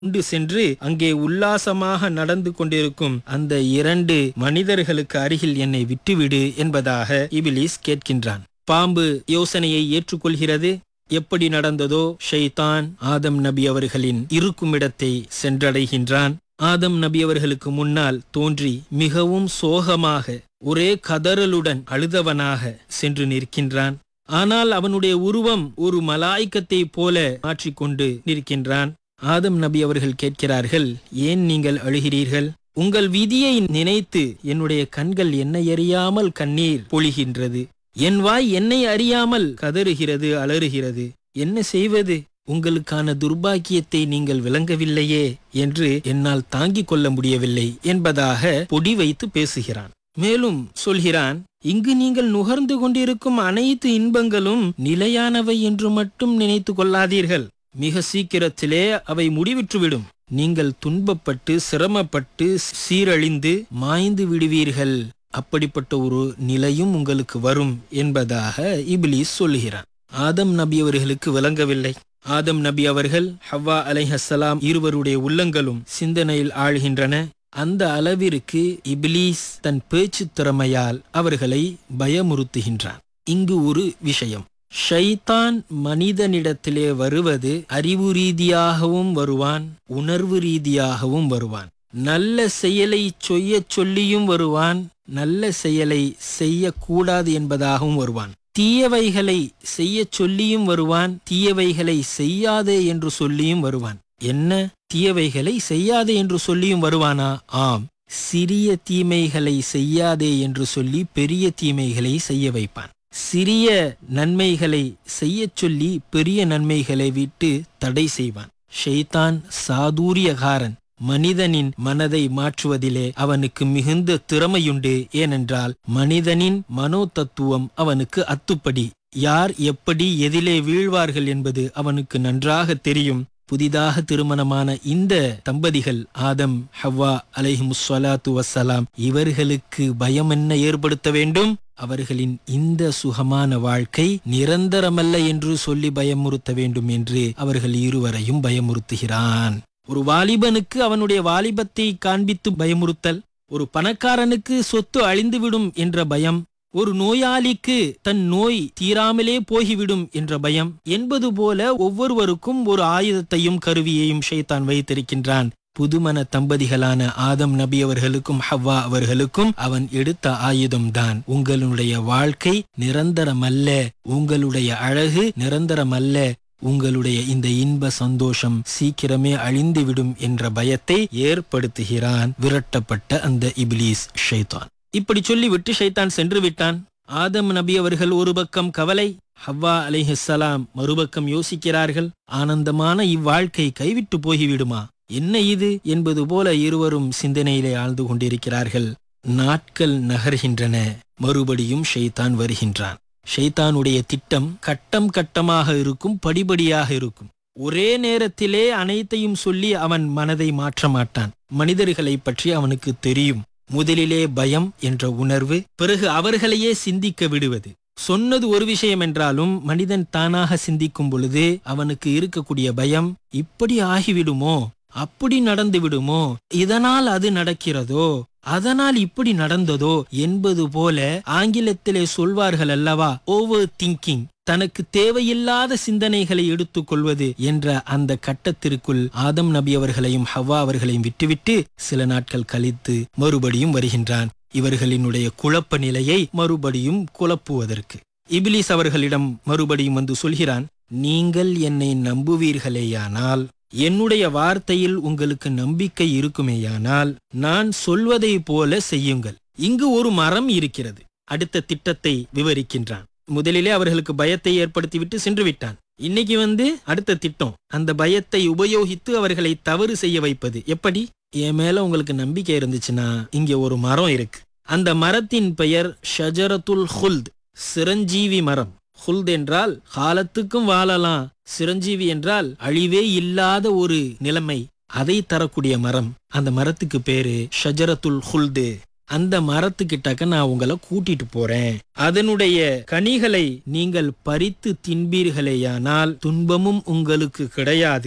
கொண்டு சென்று அங்கே உல்லாசமாக நடந்து கொண்டிருக்கும் அந்த இரண்டு மனிதர்களுக்கு அருகில் என்னை விட்டுவிடு என்பதாக இபிலிஸ் கேட்கின்றான் பாம்பு யோசனையை ஏற்றுக்கொள்கிறது எப்படி நடந்ததோ ஷைத்தான் ஆதம் நபி அவர்களின் இருக்குமிடத்தை சென்றடைகின்றான் ஆதம் நபி அவர்களுக்கு முன்னால் தோன்றி மிகவும் சோகமாக ஒரே கதறலுடன் அழுதவனாக சென்று நிற்கின்றான் ஆனால் அவனுடைய உருவம் ஒரு மலாய்க்கத்தை போல மாற்றிக்கொண்டு நிற்கின்றான் ஆதம் நபி அவர்கள் கேட்கிறார்கள் ஏன் நீங்கள் அழுகிறீர்கள் உங்கள் விதியை நினைத்து என்னுடைய கண்கள் என்னை அறியாமல் கண்ணீர் பொழிகின்றது என் வாய் என்னை அறியாமல் கதறுகிறது அலறுகிறது என்ன செய்வது உங்களுக்கான துர்பாக்கியத்தை நீங்கள் விளங்கவில்லையே என்று என்னால் தாங்கிக் கொள்ள முடியவில்லை என்பதாக பொடி வைத்து பேசுகிறான் மேலும் சொல்கிறான் இங்கு நீங்கள் நுகர்ந்து கொண்டிருக்கும் அனைத்து இன்பங்களும் நிலையானவை என்று மட்டும் நினைத்து கொள்ளாதீர்கள் மிக சீக்கிரத்திலே அவை முடிவிற்றுவிடும் நீங்கள் துன்பப்பட்டு சிரமப்பட்டு சீரழிந்து மாய்ந்து விடுவீர்கள் அப்படிப்பட்ட ஒரு நிலையும் உங்களுக்கு வரும் என்பதாக இபிலிஸ் சொல்லுகிறான் ஆதம் நபி அவர்களுக்கு விளங்கவில்லை ஆதம் நபி அவர்கள் ஹவ்வா அலைஹஸ்ஸலாம் இருவருடைய உள்ளங்களும் சிந்தனையில் ஆழ்கின்றன அந்த அளவிற்கு இபிலீஸ் தன் பேச்சு திறமையால் அவர்களை பயமுறுத்துகின்றான் இங்கு ஒரு விஷயம் ஷைத்தான் மனிதனிடத்திலே வருவது அறிவு ரீதியாகவும் வருவான் உணர்வு ரீதியாகவும் வருவான் நல்ல செயலை செய்யச் சொல்லியும் வருவான் நல்ல செயலை செய்யக்கூடாது என்பதாகவும் வருவான் தீயவைகளை செய்யச் சொல்லியும் வருவான் தீயவைகளை செய்யாதே என்று சொல்லியும் வருவான் என்ன தீயவைகளை செய்யாதே என்று சொல்லியும் வருவானா ஆம் சிறிய தீமைகளை செய்யாதே என்று சொல்லி பெரிய தீமைகளை செய்ய வைப்பான் சிறிய நன்மைகளை செய்யச் சொல்லி பெரிய நன்மைகளை விட்டு தடை செய்வான் ஷெய்தான் சாதுரியகாரன் மனிதனின் மனதை மாற்றுவதிலே அவனுக்கு மிகுந்த திறமையுண்டு ஏனென்றால் மனிதனின் மனோ தத்துவம் அவனுக்கு அத்துப்படி யார் எப்படி எதிலே வீழ்வார்கள் என்பது அவனுக்கு நன்றாக தெரியும் புதிதாக திருமணமான இந்த தம்பதிகள் ஆதம் ஹவ்வா அலைஹிமுஸ்வலாத்து வசலாம் இவர்களுக்கு பயம் என்ன ஏற்படுத்த வேண்டும் அவர்களின் இந்த சுகமான வாழ்க்கை நிரந்தரமல்ல என்று சொல்லி பயமுறுத்த வேண்டும் என்று அவர்கள் இருவரையும் பயமுறுத்துகிறான் ஒரு வாலிபனுக்கு அவனுடைய வாலிபத்தை காண்பித்து பயமுறுத்தல் ஒரு பணக்காரனுக்கு சொத்து அழிந்துவிடும் என்ற பயம் ஒரு நோயாளிக்கு தன் நோய் தீராமலே போகிவிடும் என்ற பயம் என்பது போல ஒவ்வொருவருக்கும் ஒரு ஆயுதத்தையும் கருவியையும் ஷைத்தான் வைத்திருக்கின்றான் புதுமண தம்பதிகளான ஆதம் நபி அவர்களுக்கும் ஹவ்வா அவர்களுக்கும் அவன் எடுத்த ஆயுதம்தான் உங்களுடைய வாழ்க்கை நிரந்தரமல்ல உங்களுடைய அழகு நிரந்தரமல்ல உங்களுடைய இந்த இன்ப சந்தோஷம் சீக்கிரமே அழிந்துவிடும் என்ற பயத்தை ஏற்படுத்துகிறான் விரட்டப்பட்ட அந்த இபிலீஸ் ஷைத்தான் இப்படி சொல்லி விட்டு ஷைத்தான் சென்று விட்டான் ஆதம் நபி அவர்கள் ஒரு பக்கம் கவலை ஹவ்வா அலைஹிஸ்ஸலாம் மறுபக்கம் யோசிக்கிறார்கள் ஆனந்தமான இவ்வாழ்க்கை கைவிட்டு போய்விடுமா என்ன இது என்பது போல இருவரும் சிந்தனையிலே ஆழ்ந்து கொண்டிருக்கிறார்கள் நாட்கள் நகர்கின்றன மறுபடியும் ஷைத்தான் வருகின்றான் ஷைத்தானுடைய திட்டம் கட்டம் கட்டமாக இருக்கும் படிபடியாக இருக்கும் ஒரே நேரத்திலே அனைத்தையும் சொல்லி அவன் மனதை மாற்ற மாட்டான் மனிதர்களை பற்றி அவனுக்கு தெரியும் முதலிலே பயம் என்ற உணர்வு பிறகு அவர்களையே சிந்திக்க விடுவது சொன்னது ஒரு விஷயம் என்றாலும் மனிதன் தானாக சிந்திக்கும் பொழுது அவனுக்கு இருக்கக்கூடிய பயம் இப்படி ஆகிவிடுமோ அப்படி நடந்து விடுமோ இதனால் அது நடக்கிறதோ அதனால் இப்படி நடந்ததோ என்பது போல ஆங்கிலத்திலே சொல்வார்கள் அல்லவா ஓவர் திங்கிங் தனக்கு தேவையில்லாத சிந்தனைகளை எடுத்துக் கொள்வது என்ற அந்த கட்டத்திற்குள் ஆதம் நபி அவர்களையும் ஹவ்வா அவர்களையும் விட்டுவிட்டு சில நாட்கள் கழித்து மறுபடியும் வருகின்றான் இவர்களினுடைய குழப்ப நிலையை மறுபடியும் குழப்புவதற்கு இபிலிஸ் அவர்களிடம் மறுபடியும் வந்து சொல்கிறான் நீங்கள் என்னை நம்புவீர்களேயானால் என்னுடைய வார்த்தையில் உங்களுக்கு நம்பிக்கை இருக்குமேயானால் நான் சொல்வதை போல செய்யுங்கள் இங்கு ஒரு மரம் இருக்கிறது அடுத்த திட்டத்தை விவரிக்கின்றான் முதலிலே அவர்களுக்கு பயத்தை ஏற்படுத்திவிட்டு சென்று விட்டான் இன்னைக்கு வந்து அடுத்த திட்டம் அந்த பயத்தை உபயோகித்து அவர்களை தவறு செய்ய வைப்பது எப்படி என் மேல உங்களுக்கு நம்பிக்கை இருந்துச்சுன்னா இங்க ஒரு மரம் இருக்கு அந்த மரத்தின் பெயர் ஷஜரத்துல் ஹுல்த் சிரஞ்சீவி மரம் ஹுல்த் என்றால் காலத்துக்கும் வாழலாம் சிரஞ்சீவி என்றால் அழிவே இல்லாத ஒரு நிலைமை அதை தரக்கூடிய மரம் அந்த மரத்துக்கு பேரு ஷஜரத்துல் ஹுல்து அந்த மரத்துக்கிட்டக்க நான் உங்களை கூட்டிட்டு போறேன் அதனுடைய கனிகளை நீங்கள் பறித்து தின்பீர்களேயானால் துன்பமும் உங்களுக்கு கிடையாது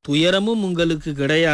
துயரமும் உங்களுக்கு கிடையாது